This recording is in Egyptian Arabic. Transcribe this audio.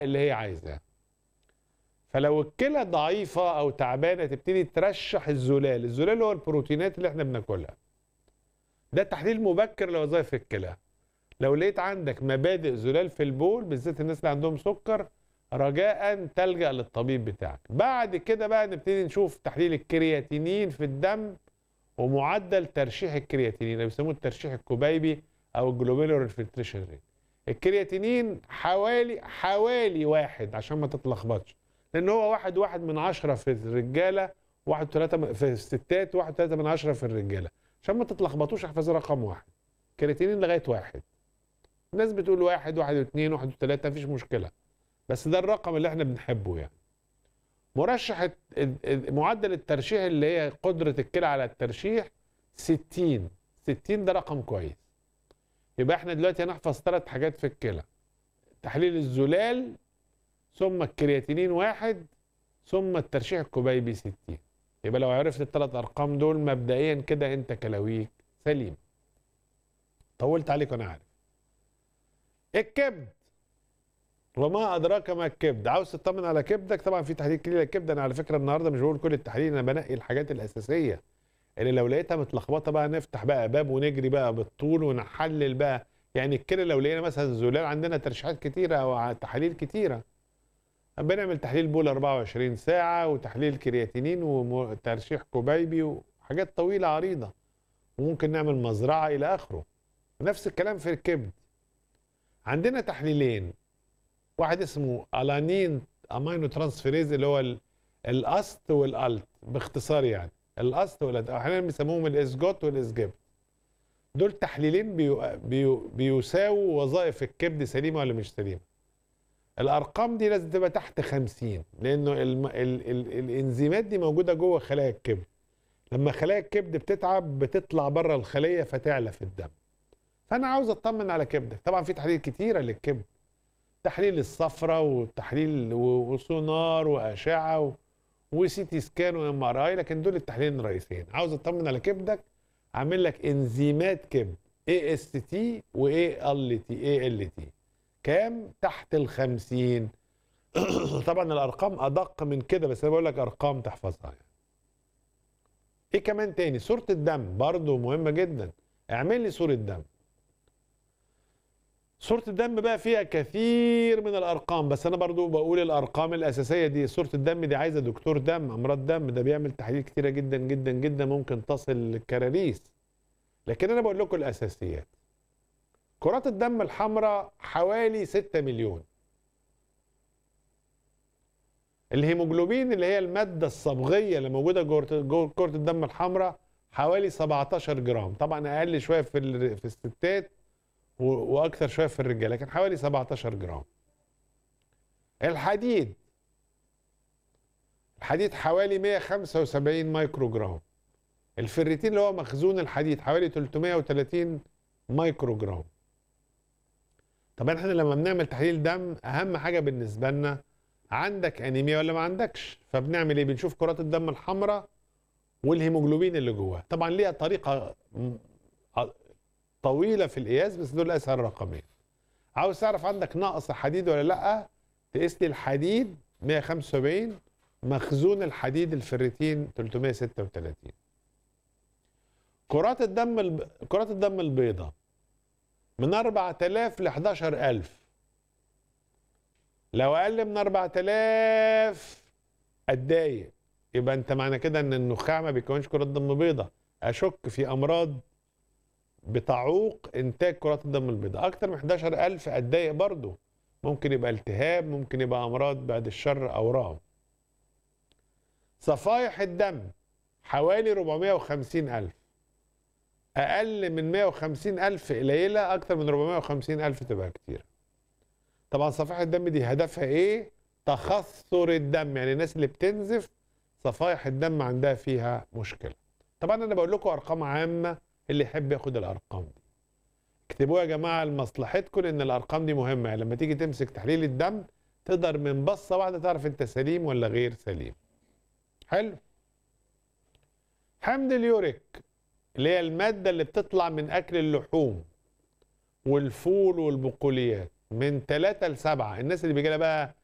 اللي هي عايزاه فلو الكلى ضعيفة أو تعبانة تبتدي ترشح الزلال الزلال هو البروتينات اللي احنا بناكلها ده تحليل مبكر لوظائف الكلى لو لقيت عندك مبادئ زلال في البول بالذات الناس اللي عندهم سكر رجاء تلجأ للطبيب بتاعك بعد كده بقى نبتدي نشوف تحليل الكرياتينين في الدم ومعدل ترشيح الكرياتينين اللي بيسموه الترشيح الكبيبي او الجلوبيلور فلتريشن ريت الكرياتينين حوالي حوالي واحد عشان ما تتلخبطش لان هو واحد واحد من عشرة في الرجاله واحد وثلاثة في الستات واحد وثلاثة من عشرة في الرجاله عشان ما تتلخبطوش احفظ رقم واحد كرياتينين لغايه واحد الناس بتقول واحد واحد واثنين واحد وثلاثة مفيش مشكله بس ده الرقم اللي احنا بنحبه يعني مرشح معدل الترشيح اللي هي قدرة الكلى على الترشيح 60 60 ده رقم كويس يبقى احنا دلوقتي هنحفظ ثلاث حاجات في الكلى تحليل الزلال ثم الكرياتينين واحد ثم الترشيح الكبيبي 60 يبقى لو عرفت الثلاث ارقام دول مبدئيا كده انت كلاويك سليم طولت عليك وانا عارف الكبد وما ادراك ما الكبد عاوز تطمن على كبدك طبعا في تحليل كلي للكبد انا على فكره النهارده مش بقول كل التحاليل انا بنقي الحاجات الاساسيه اللي لو لقيتها متلخبطه بقى نفتح بقى باب ونجري بقى بالطول ونحلل بقى يعني الكلى لو لقينا مثلا زلال عندنا ترشيحات كتيره او تحاليل كتيره بنعمل تحليل بول 24 ساعه وتحليل كرياتينين وترشيح كبيبي وحاجات طويله عريضه وممكن نعمل مزرعه الى اخره نفس الكلام في الكبد عندنا تحليلين واحد اسمه الانين امينو ترانسفيريز اللي هو الاست والالت باختصار يعني الاست والالت احيانا بيسموهم الاسجوت والاسجبت دول تحليلين بيو بيو بيساووا وظائف الكبد سليمه ولا مش سليمه الارقام دي لازم تبقى تحت 50 لانه ال ال ال الانزيمات دي موجوده جوه خلايا الكبد لما خلايا الكبد بتتعب بتطلع بره الخليه فتعلى في الدم فانا عاوز اطمن على كبدك طبعا في تحاليل كتيره للكبد تحليل الصفرة وتحليل وسونار واشعه وسي تي سكان وام ار اي لكن دول التحليلين الرئيسيين عاوز اطمن على كبدك اعمل لك انزيمات كبد اي اس تي واي ال تي اي ال تي كام تحت ال 50 طبعا الارقام ادق من كده بس انا بقول لك ارقام تحفظها يعني. ايه كمان تاني صوره الدم برضو مهمه جدا اعمل لي صوره دم صورة الدم بقى فيها كثير من الأرقام بس أنا برضو بقول الأرقام الأساسية دي صورة الدم دي عايزة دكتور دم أمراض دم ده بيعمل تحاليل كتيرة جدا جدا جدا ممكن تصل للكراريس لكن أنا بقول لكم الأساسيات كرات الدم الحمراء حوالي 6 مليون الهيموجلوبين اللي هي المادة الصبغية اللي موجودة جوه كرة الدم الحمراء حوالي 17 جرام طبعا أقل شوية في في الستات واكثر شويه في الرجاله لكن حوالي 17 جرام الحديد الحديد حوالي 175 مايكرو جرام الفريتين اللي هو مخزون الحديد حوالي 330 مايكرو جرام طبعا احنا لما بنعمل تحليل دم اهم حاجه بالنسبه لنا عندك انيميا ولا ما عندكش فبنعمل ايه بنشوف كرات الدم الحمراء والهيموجلوبين اللي جواها طبعا ليها طريقه طويله في القياس بس دول اسهل رقمين عاوز تعرف عندك نقص حديد ولا لا تقيس لي الحديد 175 مخزون الحديد الفريتين 336 كرات الدم الب... كرات الدم البيضاء من 4000 ل 11000 لو اقل من 4000 اتضايق يبقى انت معنى كده ان النخاع ما بيكونش كرات دم بيضاء اشك في امراض بتعوق انتاج كرات الدم البيضاء اكتر من 11000 اتضايق برضه ممكن يبقى التهاب ممكن يبقى امراض بعد الشر اورام صفائح الدم حوالي 450000 اقل من 150000 قليله اكتر من 450000 تبقى كتير طبعا صفائح الدم دي هدفها ايه تخثر الدم يعني الناس اللي بتنزف صفائح الدم عندها فيها مشكله طبعا انا بقول لكم ارقام عامه اللي يحب ياخد الارقام دي اكتبوها يا جماعه لمصلحتكم لان الارقام دي مهمه يعني لما تيجي تمسك تحليل الدم تقدر من بصه واحده تعرف انت سليم ولا غير سليم حلو حمض اليوريك اللي هي الماده اللي بتطلع من اكل اللحوم والفول والبقوليات من 3 ل 7 الناس اللي بيجي لها بقى